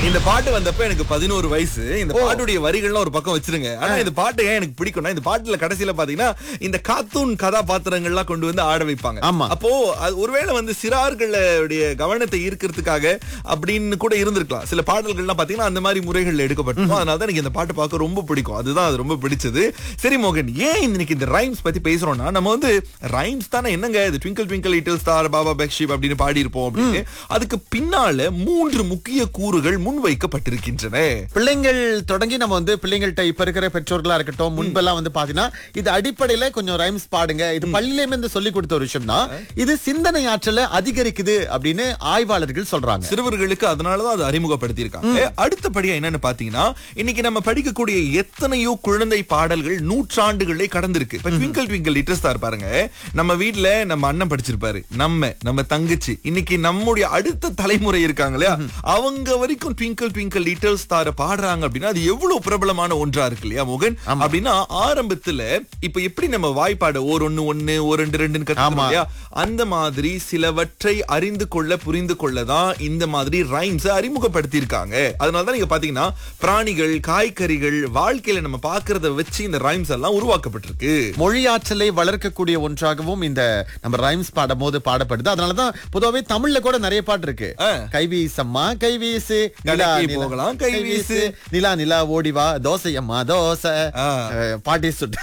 இந்த பாட்டு வந்தப்ப எனக்கு பதினோரு வயசு இந்த பாட்டுடைய வரிகள்லாம் ஒரு பக்கம் வச்சிருங்க ஆனா இந்த பாட்டு ஏன் எனக்கு பிடிக்கும்னா இந்த பாட்டுல கடைசியில பாத்தீங்கன்னா இந்த கார்ட்டூன் கதாபாத்திரங்கள்லாம் கொண்டு வந்து ஆட வைப்பாங்க ஆமா. அப்போ அது ஒருவேளை வந்து சிறார்களுடைய கவனத்தை ஈர்க்கிறதுக்காக அப்படின்னு கூட இருந்திருக்கலாம் சில பாடல்கள்லாம் பாத்தீங்கன்னா அந்த மாதிரி முறைகள்ல எடுக்கப்பட்டிருக்கும் அதனால தான் எனக்கு இந்த பாட்டு பார்க்க ரொம்ப பிடிக்கும் அதுதான் அது ரொம்ப பிடிச்சது சரி மோகன் ஏன் இன்னைக்கு இந்த ரைம்ஸ் பத்தி பேசுறோம்னா நம்ம வந்து ரைம்ஸ் தானே என்னங்க இது twinkle twinkle little star baa baa black sheep அப்படின்னு பாடி இருப்போம் அப்படின்னு அதுக்கு பின்னால மூன்று முக்கிய கூறுகள் முன்வைக்கப்பட்டிருக்கின்றன பிள்ளைங்கள் தொடங்கி நம்ம வந்து பிள்ளைங்கள்ட்ட இப்ப இருக்கிற பெற்றோர்களா இருக்கட்டும் முன்பெல்லாம் வந்து பாத்தீங்கன்னா இது அடிப்படையில கொஞ்சம் ரைம்ஸ் பாடுங்க இது பள்ளியிலேயே இருந்து சொல்லி கொடுத்த ஒரு விஷயம் தான் இது சிந்தனை ஆற்றலை அதிகரிக்குது அப்படின்னு ஆய்வாளர்கள் சொல்றாங்க சிறுவர்களுக்கு அதனாலதான் அது அறிமுகப்படுத்தியிருக்காங்க அடுத்தபடியா என்னன்னு பாத்தீங்கன்னா இன்னைக்கு நம்ம படிக்கக்கூடிய எத்தனையோ குழந்தை பாடல்கள் நூற்றாண்டுகளே கடந்திருக்கு இப்ப ட்விங்கிள் ட்விங்கிள் லிட்டர் ஸ்டார் பாருங்க நம்ம வீட்ல நம்ம அண்ணன் படிச்சிருப்பாரு நம்ம நம்ம தங்கச்சி இன்னைக்கு நம்முடைய அடுத்த தலைமுறை இருக்காங்க இல்லையா அவங்க வரைக்கும் ட்விங்கிள் ட்விங்கிள் லிட்டில் ஸ்டார பாடுறாங்க அப்படின்னா அது எவ்வளவு பிரபலமான ஒன்றா இருக்கு இல்லையா மோகன் அப்படின்னா ஆரம்பத்துல இப்ப எப்படி நம்ம வாய்ப்பாடு ஓர் ஒண்ணு ஒண்ணு ஒரு ரெண்டு ரெண்டுன்னு கத்துக்கிறோம் ஆமா. இல்லையா அந்த மாதிரி சிலவற்றை அறிந்து கொள்ள புரிந்து கொள்ள தான் இந்த மாதிரி ரைம்ஸ் அறிமுகப்படுத்தி இருக்காங்க அதனாலதான் நீங்க பாத்தீங்கன்னா பிராணிகள் காய்கறிகள் வாழ்க்கையில நம்ம பாக்குறத வச்சு இந்த ரைம்ஸ் எல்லாம் உருவாக்கப்பட்டிருக்கு மொழி ஆற்றலை வளர்க்கக்கூடிய ஒன்றாகவும் இந்த நம்ம ரைம்ஸ் பாடும் போது பாடப்படுது அதனாலதான் பொதுவாவே தமிழ்ல கூட நிறைய பாட்டு இருக்கு ஆ. கைவீசம்மா கைவீசு நிலா கடைக்கு நிலா, போகலாம், கைவீசு. நிலா நிலா ஓடி வா தோசை அம்மா தோசை ஆ. அஹ், பாட்டி சுட்ட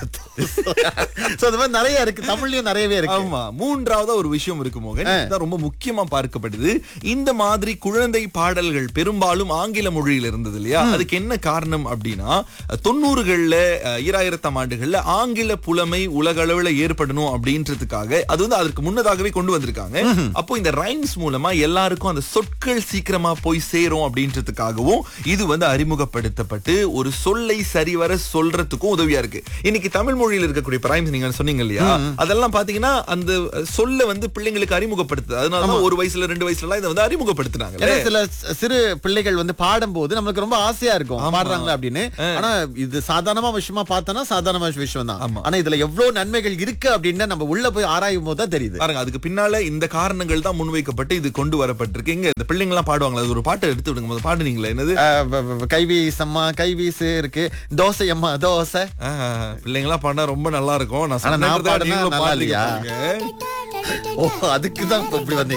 சோ அது மாதிரி நிறைய இருக்கு தமிழ்லயும் நிறையவே இருக்கு ஆமா மூன்றாவதா ஒரு விஷயம் இருக்கு மோகன் இதுதான் ரொம்ப முக்கியமா பார்க்கப்படுது இந்த மாதிரி குழந்தை பாடல்கள் பெரும்பாலும் ஆங்கில மொழியில இருந்தது இல்லையா அதுக்கு என்ன காரணம் அப்படின்னா தொண்ணூறுகள்ல அஹ், ஈராயிரத்தாம் ஆண்டுகள்ல ஆங்கில புலமை உலக அளவுல ஏற்படணும் அப்படின்றதுக்காக அது வந்து அதற்கு முன்னதாகவே கொண்டு வந்திருக்காங்க அப்போ இந்த ரைம்ஸ் மூலமா எல்லாருக்கும் அந்த சொற்கள் சீக்கிரமா போய் சேரும் அப்படின்றதுக்காகவும் இது வந்து அறிமுகப்படுத்தப்பட்டு ஒரு சொல்லை சரிவர சொல்றதுக்கும் உதவியா இருக்கு இன்னைக்கு தமிழ் மொழியில் இருக்கக்கூடிய ரைம்ஸ் நீங்க சொன்னீங்க இல்லையா அதெல்லாம் பாத்தீங்கன்னா அந்த சொல்ல வந்து பிள்ளைங்களுக்கு அறிமுகப்படுத்துது அதனாலதான் ஒரு வயசுல ரெண்டு வயசுல எல்லாம் இதை வந்து அறிமுகப்படுத்துனாங்க ஏன்னா சில சி- சிறு பிள்ளைகள் வந்து பாடும்போது நம்மளுக்கு ரொம்ப ஆசையா இருக்கும் பாடுறாங்களா அப்படின்னு ஆனா இது சாதாரணமா விஷயமா பார்த்தோம்னா சாதாரண விஷயம் தான் ஆமா. ஆனா இதுல எவ்வளவு நன்மைகள் இருக்கு அப்படின்னு நம்ம உள்ள போய் ஆராயும் போது தான் தெரியுது பாருங்க அதுக்கு பின்னால இந்த காரணங்கள் தான் முன்வைக்கப்பட்டு இது கொண்டு வரப்பட்டிருக்கு இங்க இந்த பிள்ளைங்க எல்லாம் பாடுவாங்களா அது ஒரு பாட்டை எடுத்து விடுங்க முதல்ல பாடுனீங்களா என்னது அஹ் வ- வ- கைவீசம்மா கைவீசு இருக்கு தோசை அம்மா தோசை ஆஹ், பிள்ளைங்களா பாடினா ரொம்ப நல்லா இருக்கும் நான் ஆனா நான் சொன்னதை பாடுனா நீங்களும் நல்லா பாடுறீங்க இல்லையா? பாருங்க. ஓ அதுக்கு தான் இப்படி வந்தீங்க